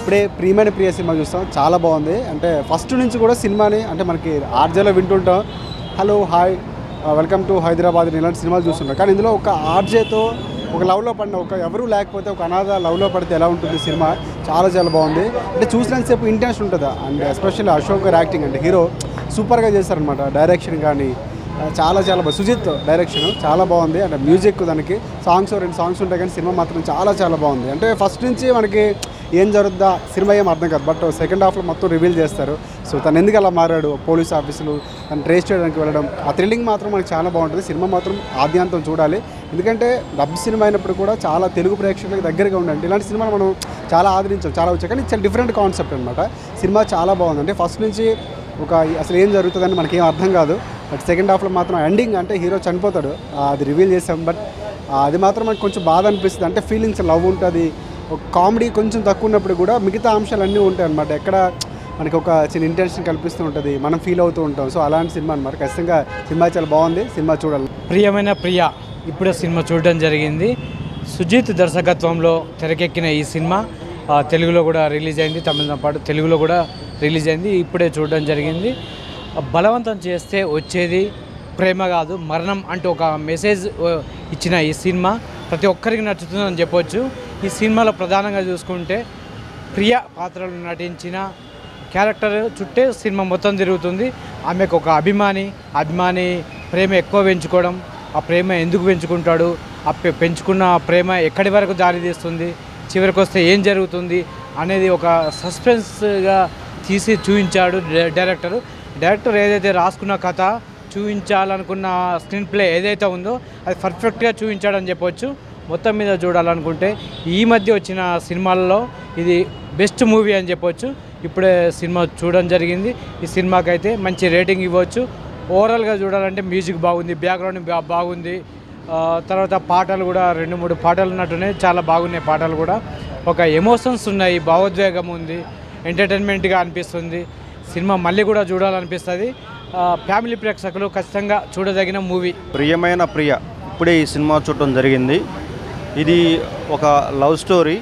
ఇప్పుడే ప్రియమైన ప్రియ సినిమా చూస్తాం చాలా బాగుంది అంటే ఫస్ట్ నుంచి కూడా సినిమాని అంటే మనకి ఆర్జేలో వింటుంటాం hello hi welcome to Hyderabad అని ఇలాంటి సినిమాలు చూస్తుంటాం కానీ ఇందులో ఒక ఆర్జేతో ఒక లవ్లో పడిన ఒక ఎవరు లేకపోతే ఒక అనాథ లవ్లో పడితే ఎలా ఉంటుంది సినిమా చాలా చాలా బాగుంది అంటే చూసినంతసేపు ఇంటెన్షన్ ఉంటుంది అండ్ ఎస్పెషల్లీ అశోక్ గారు యాక్టింగ్ అంటే హీరో సూపర్గా చేశారనమాట డైరెక్షన్ కానీ ఆ, చాలా చాలా బాగుంది సుజిత్ డైరెక్షన్ చాలా బాగుంది అంటే మ్యూజిక్ దానికి సాంగ్స్ రెండు సాంగ్స్ ఉంటాయి కానీ సినిమా మాత్రం చాలా చాలా బాగుంది అంటే ఫస్ట్ నుంచి మనకి ఏం జరుగుద్దా సినిమా ఏం అర్థం కాదు బట్ సెకండ్ హాఫ్లో మొత్తం రివీల్ చేస్తారు సో తను ఎందుకు అలా మారాడు పోలీస్ ఆఫీసులు తను ట్రేస్ చేయడానికి వెళ్ళడం ఆ థ్రిల్లింగ్ మాత్రం మనకి చాలా బాగుంటుంది సినిమా మాత్రం ఆద్యాంతం చూడాలి ఎందుకంటే డబ్ సినిమా అయినప్పుడు కూడా చాలా తెలుగు ప్రేక్షకులకు దగ్గరగా ఉండండి ఇలాంటి సినిమాలు మనం చాలా ఆదరించాం చాలా వచ్చాయి కానీ చాలా డిఫరెంట్ కాన్సెప్ట్ అనమాట సినిమా చాలా బాగుంది అంటే ఫస్ట్ నుంచి ఒక అసలు ఏం జరుగుతుందని మనకి ఏం అర్థం కాదు బట్ సెకండ్ హాఫ్లో మాత్రం ఎండింగ్ అంటే హీరో చనిపోతాడు ఆ, అది రివీల్ చేసాం బట్ ఆ, అది మాత్రం మనకు కొంచెం బాధ అనిపిస్తుంది అంటే ఫీలింగ్స్ లవ్ ఉంటుంది ఒక కామెడీ కొంచెం తక్కువ ఉన్నప్పుడు కూడా మిగతా అంశాలు అన్నీ ఉంటాయి అనమాట ఎక్కడ మనకి ఒక చిన్న ఇంటెన్షన్ కల్పిస్తూ ఉంటుంది మనం ఫీల్ అవుతూ ఉంటాం సో అలాంటి సినిమా అనమాట ఖచ్చితంగా సినిమా చాలా బాగుంది సినిమా చూడాలి ప్రియమైన ప్రియ ఇప్పుడే సినిమా చూడడం జరిగింది సుజిత్ దర్శకత్వంలో తెరకెక్కిన ఈ సినిమా ఆ, తెలుగులో కూడా రిలీజ్ అయింది తమిళతో పాటు తెలుగులో కూడా రిలీజ్ అయింది ఇప్పుడే చూడడం జరిగింది ఆ, బలవంతం చేస్తే వచ్చేది ప్రేమ కాదు మరణం అంటూ ఒక మెసేజ్ ఆ, ఇచ్చిన ఈ సినిమా ప్రతి ఒక్కరికి నచ్చుతుందని చెప్పొచ్చు ఈ సినిమాలో ప్రధానంగా చూసుకుంటే ప్రియ పాత్రలు నటించిన క్యారెక్టర్ చుట్టే సినిమా మొత్తం తిరుగుతుంది ఆమెకు ఒక అభిమాని అభిమాని ప్రేమ ఎక్కువ పెంచుకోవడం ఆ ప్రేమ ఎందుకు పెంచుకుంటాడు ఆ పె- పెంచుకున్న ప్రేమ ఎక్కడి వరకు దారి తీస్తుంది చివరికి వస్తే ఏం జరుగుతుంది అనేది ఒక సస్పెన్స్గా తీసి చూపించాడు డై- డైరెక్టర్ డైరెక్టర్ ఏదైతే రాసుకున్న కథ చూపించాలనుకున్న స్క్రీన్ ప్లే ఏదైతే ఉందో అది పర్ఫెక్ట్గా చూపించాడని చెప్పొచ్చు మొత్తం మీద చూడాలనుకుంటే ఈ మధ్య వచ్చిన సినిమాల్లో ఇది బెస్ట్ మూవీ అని చెప్పొచ్చు ఇప్పుడే సినిమా చూడడం జరిగింది ఈ సినిమాకి అయితే మంచి రేటింగ్ ఇవ్వచ్చు ఓవరాల్గా చూడాలంటే మ్యూజిక్ బాగుంది బ్యాక్గ్రౌండ్ బా- బాగుంది ఆ, తర్వాత పాటలు కూడా రెండు మూడు పాటలు ఉన్నట్టున్నాయి చాలా బాగున్నాయి పాటలు కూడా ఒక ఎమోషన్స్ ఉన్నాయి భావోద్వేగం ఉంది ఎంటర్టైన్మెంట్గా అనిపిస్తుంది సినిమా మళ్ళీ కూడా చూడాలనిపిస్తుంది ఆ, ఫ్యామిలీ ప్రేక్షకులు ఖచ్చితంగా చూడదగిన మూవీ ప్రియమైన ప్రియ ఇప్పుడే ఈ సినిమా చూడటం జరిగింది ఇది ఒక లవ్ స్టోరీ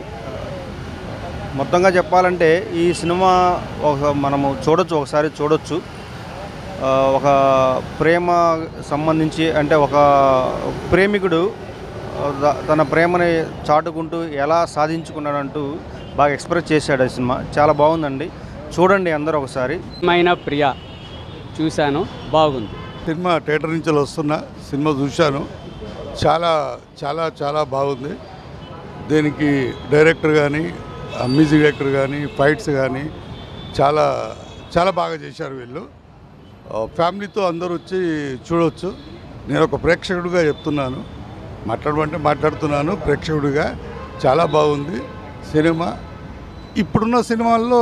మొత్తంగా చెప్పాలంటే ఈ సినిమా ఒక మనము చూడొచ్చు ఒకసారి చూడొచ్చు ఆ, ఒక ప్రేమ సంబంధించి అంటే ఒక ప్రేమికుడు ఆ, ద- తన ప్రేమని చాటుకుంటూ ఎలా సాధించుకున్నాడంటూ బాగా ఎక్స్ప్రెస్ చేశాడు ఈ సినిమా చాలా బాగుందండి చూడండి అందరూ ఒకసారి మైన ప్రియ చూశాను బాగుంది సినిమా థియేటర్ నుంచి వస్తున్న సినిమా చూశాను చాలా చాలా చాలా బాగుంది దీనికి డైరెక్టర్ కానీ మ్యూజిక్ డైరెక్టర్ కానీ ఫైట్స్ కానీ చాలా చాలా బాగా చేశారు వీళ్ళు ఆ, ఫ్యామిలీతో అందరూ వచ్చి చూడవచ్చు నేను ఒక ప్రేక్షకుడిగా చెప్తున్నాను మాట్లాడమంటే మాట్లాడుతున్నాను ప్రేక్షకుడిగా చాలా బాగుంది సినిమా ఇప్పుడున్న సినిమాల్లో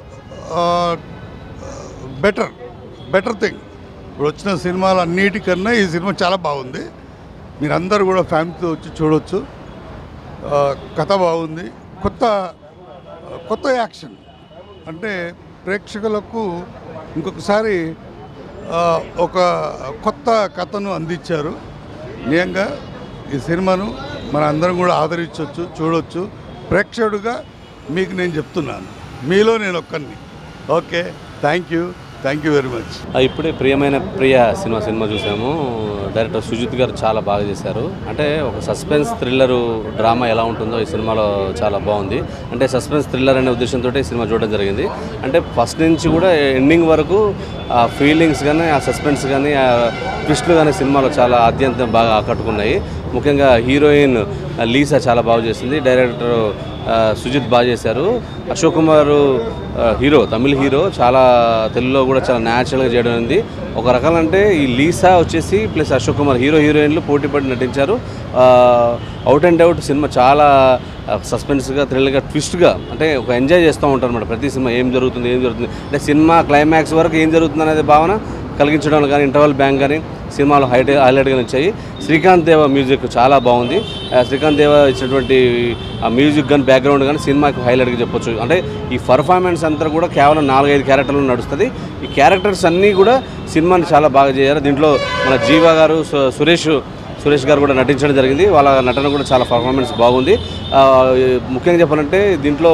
బెటర్ బెటర్ థింగ్ ఇప్పుడు వచ్చిన సినిమాలు అన్నిటికన్నా ఈ సినిమా చాలా బాగుంది మీరందరూ కూడా ఫ్యామిలీతో వచ్చి చూడొచ్చు ఆ, కథ బాగుంది కొత్త కొత్త యాక్షన్ అంటే ప్రేక్షకులకు ఇంకొకసారి ఆ, ఒక కొత్త కథను అందించారు నిజంగా ఈ సినిమాను మన అందరం కూడా ఆదరించవచ్చు చూడొచ్చు ప్రేక్షకుడిగా మీకు నేను చెప్తున్నాను మీలో నేను ఒక్కరిని okay thank you thank you very much ఆ, ఇప్పుడే ప్రియమైన ప్రియ సినిమా సినిమా చూసాము డైరెక్టర్ సుజిత్ గారు చాలా బాగా చేశారు అంటే ఒక సస్పెన్స్ థ్రిల్లర్ డ్రామా ఎలా ఉంటుందో ఈ సినిమాలో చాలా బాగుంది అంటే సస్పెన్స్ థ్రిల్లర్ అనే ఉద్దేశంతో ఈ సినిమా చూడడం జరిగింది అంటే ఫస్ట్ నుంచి కూడా ఎండింగ్ వరకు ఆ ఫీలింగ్స్ కానీ ఆ సస్పెన్స్ కానీ ఆ ట్విస్ట్లు కానీ సినిమాలో చాలా అత్యంత బాగా ఆకట్టుకున్నాయి ముఖ్యంగా హీరోయిన్ లీసా చాలా బాగా చేసింది డైరెక్టర్ ఆ, సుజిత్ బాగా చేశారు అశోక్ కుమార్ ఆ, హీరో తమిళ హీరో చాలా తెలుగులో కూడా చాలా న్యాచురల్గా చేయడం ఉంది ఒక రకాలంటే ఈ లీసా వచ్చేసి ప్లస్ అశోక్ కుమార్ హీరో హీరోయిన్లు పోటీ పడి నటించారు అవుట్ అండ్ అవుట్ సినిమా చాలా సస్పెన్స్గా థ్రిల్గా ట్విస్ట్గా అంటే ఒక ఎంజాయ్ చేస్తూ ఉంటారు అనమాట ప్రతి సినిమా ఏం జరుగుతుంది ఏం జరుగుతుంది అంటే సినిమా క్లైమాక్స్ వరకు ఏం జరుగుతుంది అనేది భావన కలిగించడం కానీ ఇంటర్వల్ బ్యాంక్ కానీ సినిమాలో హైట్ హైలైట్గా వచ్చాయి శ్రీకాంత్ దేవ మ్యూజిక్ చాలా బాగుంది ఆ శ్రీకాంత్ దేవ ఇచ్చినటువంటి ఆ మ్యూజిక్ కానీ బ్యాక్గ్రౌండ్ కానీ సినిమాకి హైలైట్గా చెప్పొచ్చు అంటే ఈ పర్ఫార్మెన్స్ అంతా కూడా కేవలం నాలుగైదు క్యారెక్టర్లు నడుస్తుంది ఈ క్యారెక్టర్స్ అన్నీ కూడా సినిమాని చాలా బాగా చేయారు దీంట్లో మన జీవా గారు సు- సురేష్ సురేష్ గారు కూడా నటించడం జరిగింది వాళ్ళ నటన కూడా చాలా పర్ఫార్మెన్స్ బాగుంది ఆ, ముఖ్యంగా చెప్పాలంటే దీంట్లో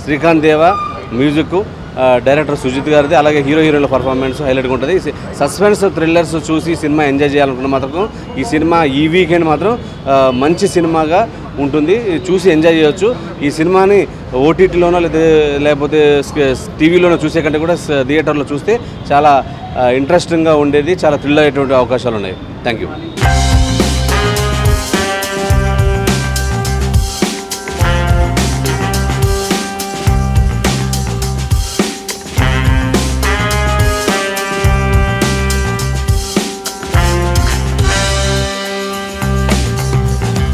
శ్రీకాంత్ దేవ మ్యూజిక్ ఆ, డైరెక్టర్ సుజిత్ గారిది అలాగే హీరో హీరోయిన్ల పర్ఫార్మెన్స్ హైలైట్గా ఉంటుంది సి- సస్పెన్స్ థ్రిల్లర్స్ చూసి సినిమా ఎంజాయ్ చేయాలనుకున్న మాత్రం ఈ సినిమా ఈ వీకెండ్ మాత్రం ఆ, మంచి సినిమాగా ఉంటుంది చూసి ఎంజాయ్ చేయొచ్చు ఈ సినిమాని ఓటీటీలోనో లేదా లేకపోతే టీవీలోనో చూసే కంటే కూడా స- థియేటర్లో చూస్తే చాలా ఇంట్రెస్టింగ్గా ఉండేది చాలా థ్రిల్ అయ్యేటువంటి అవకాశాలు ఉన్నాయి థ్యాంక్ యూ